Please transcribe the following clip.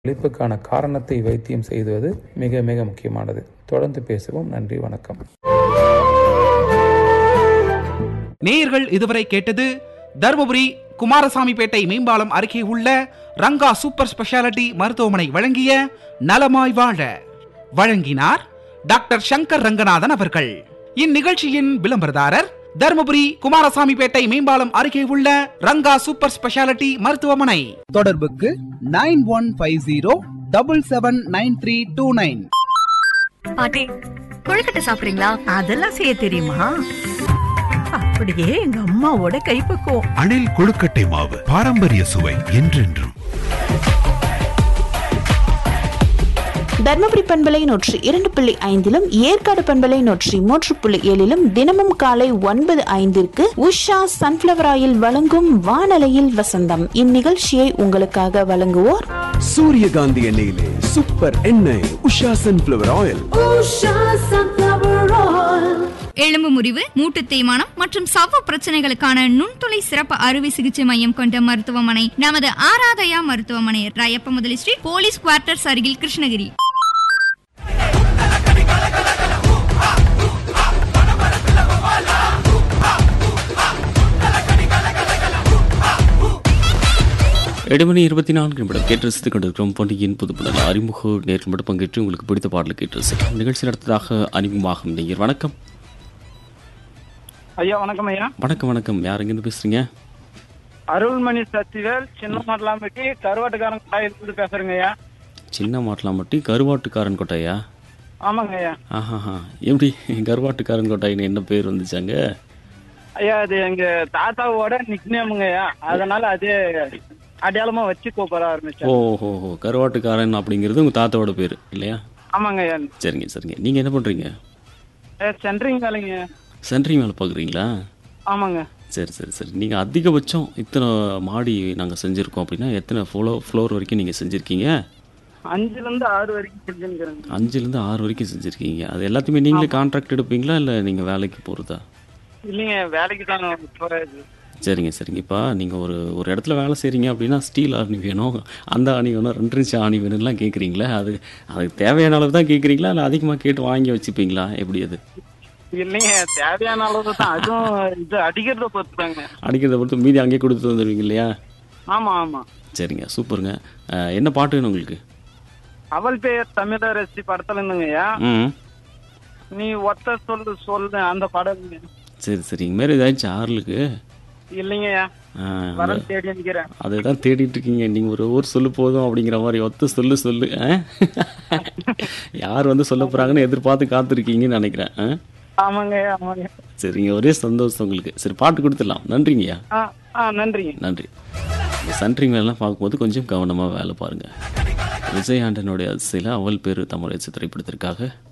வலிப்புக்கான காரணத்தை வைத்தியம் செய்வது மிக மிக முக்கியமானது தொடர்ந்து பேசுவோம் நன்றி வணக்கம் நேயர்கள் இதுவரை கேட்டது தருமபுரி குமாரசாமிப்பேட்டை மேம்பாலம் அருகே உள்ள ரங்கா சூப்பர் ஸ்பெஷாலிட்டி மருத்துவமனை வழங்கிய நலமாய் வாழ வழங்கினார் டாக்டர் சங்கர் ரங்கநாதன் அவர்கள் இந்நிகழ்ச்சியின் விளம்பரதாரர் தருமபுரி குமாரசாமிப்பேட்டை மேம்பாலம் அருகே உள்ள ரங்கா சூப்பர் ஸ்பெஷாலிட்டி மருத்துவமனை தொடர்புக்கு nine one five zero double seven nine three two nine பாட்டி கொழுக்கட்டை சாப்பிடுறீங்களா அதெல்லாம் செய்ய தெரியுமா அப்படியே எங்க அம்மாவோட கைப்பக்குவம் அணில் கொழுக்கட்டை மாவு பாரம்பரிய சுவை என்றென்றும் தர்மபுரி பண்பலை நூற்றி இரண்டு புள்ளி ஐந்திலும் ஏற்காடு பண்பலை நூற்றி மூன்று புள்ளி ஏழிலும் தினமும் காலை ஒன்பது ஐந்திற்கு உஷா சன்ஃபிளவர் ஆயில் வழங்கும் வானலையில் வசந்தம் இந்நிகழ்ச்சியை உங்களுக்காக வழங்குவோர் சூரியகாந்தி எண்ணெயிலே சூப்பர் எண்ணெய் உஷா சன்ஃபிளவர் ஆயில் எலும்பு முறிவு மூட்டு தேய்மானம் மற்றும் சவ்வு பிரச்சனைகளுக்கான நுண்துளை சிறப்பு அறுவை சிகிச்சை மையம் கொண்ட மருத்துவமனை நமது ஆராதயா மருத்துவமனை ராயப்ப முதலி ஸ்ட்ரீட் போலீஸ் குவார்ட்டர்ஸ் அருகில் கிருஷ்ணகிரி எட்டு மணி இருபத்தி நான்கு நிமிடம் கேட்டு ரசித்துக் கொண்டிருக்கிறோம் பண்டிகையின் புதுப்படல் அறிமுக நேர்கள் மட்டும் பங்கேற்று உங்களுக்கு பிடித்த பாடலை கேட்டு ரசிக்கலாம் நிகழ்ச்சி நடத்ததாக அறிமுகமாகும் நேயர் வணக்கம் ஐயா வணக்கம் ஐயா வணக்கம் வணக்கம் யார் எங்கேருந்து பேசுறீங்க அருள்மணி சத்திவேல் சின்ன மாடலாம்பட்டி கருவாட்டுக்காரன் காயிலிருந்து பேசுறேங்க ஐயா சின்ன மாட்டலாம்பட்டி கருவாட்டுக்காரன் கொட்டையா ஆமாங்க ஐயா ஆஹாஹா எப்படி கருவாட்டுக்காரன் கொட்டாயின்னு என்ன பேர் வந்துச்சாங்க ஐயா அது எங்க தாத்தாவோட நிக்னேமுங்க ஐயா அதனால அதே அடையாளமா வச்சு கூப்பிட ஆரம்பிச்சேன் ஓஹோ ஹோ கருவாட்டுக்காரன் அப்படிங்கிறது உங்கள் தாத்தாவோட பேர் இல்லையா ஆமாங்க ஐயா சரிங்க சரிங்க நீங்கள் என்ன பண்ணுறீங்க ஐயா, சென்ட்ரிங் வேலைங்க சென்ட்ரிங் வேலை பார்க்குறீங்களா ஆமாங்க சரி சரி சரி நீங்கள் அதிகபட்சம் இத்தனை மாடி நாங்கள் செஞ்சுருக்கோம் அப்படின்னா எத்தனை ஃப்ளோ ஃப்ளோர் வரைக்கும் நீங்கள் செஞ்சுருக்கீங்க அஞ்சுல இருந்து ஆறு வரைக்கும் செஞ்சுருக்கிறேங்க அஞ்சுலேருந்து ஆறு வரைக்கும் செஞ்சுருக்கீங்க அது எல்லாத்தையுமே நீங்களே கான்ட்ராக்ட் எடுப்பீங்களா இல்லை நீங்கள் வேலைக்கு போகிறதா இல்லைங்க வேலைக்கு தான் போறது சரிங்க சரிங்க இப்போ நீங்கள் ஒரு ஒரு இடத்துல வேலை செய்கிறீங்க அப்படின்னா ஸ்டீல் ஆணி வேணும் அந்த ஆணி வேணும் ரெண்டு இன்ச்சு ஆணி வேணும்லாம் கேட்குறீங்களா அது அதுக்கு தேவையான அளவு தான் கேட்குறீங்களா இல்லை அதிகமாக கேட்டு வாங்கி வச்சுப்பீங்களா எப்படி அது இல்லைங்க தேவையான அளவு தான் அதுவும் இது அடிக்கிறத பொறுத்துதாங்க அடிக்கிறத பொறுத்து மீதி அங்கேயே கொடுத்து வந்துடுவீங்க இல்லையா ஆமா ஆமா சரிங்க சூப்பருங்க அஹ், என்ன பாட்டு வேணும் உங்களுக்கு அவள் பெயர் தமிழரசி படத்துல இருந்துங்க ஐயா ம் நீ ஒத்த சொல்லு சொல்லு அந்த படம் சரி சரி மேரேஜ் ஆயிடுச்சு ஆறுலுக்கு இல்லைங்கய்யா வரம் தேடி நிக்கிறேன் அதை தான் தேடிட்டு இருக்கீங்க நீங்கள் ஒரு ஊர் சொல்லு போதும் அப்படிங்கிற மாதிரி ஒத்த சொல்லு சொல்லு ஆ? யார் வந்து சொல்ல போகிறாங்கன்னு எதிர்பார்த்து காத்திருக்கீங்கன்னு நினைக்கிறேன் ஆ? ஆமாங்க ஆமாங்க சரிங்க ஒரே சந்தோஷம் உங்களுக்கு சரி பாட்டு கொடுத்துடலாம் நன்றிங்கய்யா ஆ ஆ நன்றிங்க நன்றி இந்த சன்ட்ரிங் வேலைலாம் பார்க்கும்போது கொஞ்சம் கவனமாக வேலை பாருங்கள் விஜய் ஆண்டனுடைய அதிசையில் அவள் பேர் தமிழ் திரைப்படத்திற்காக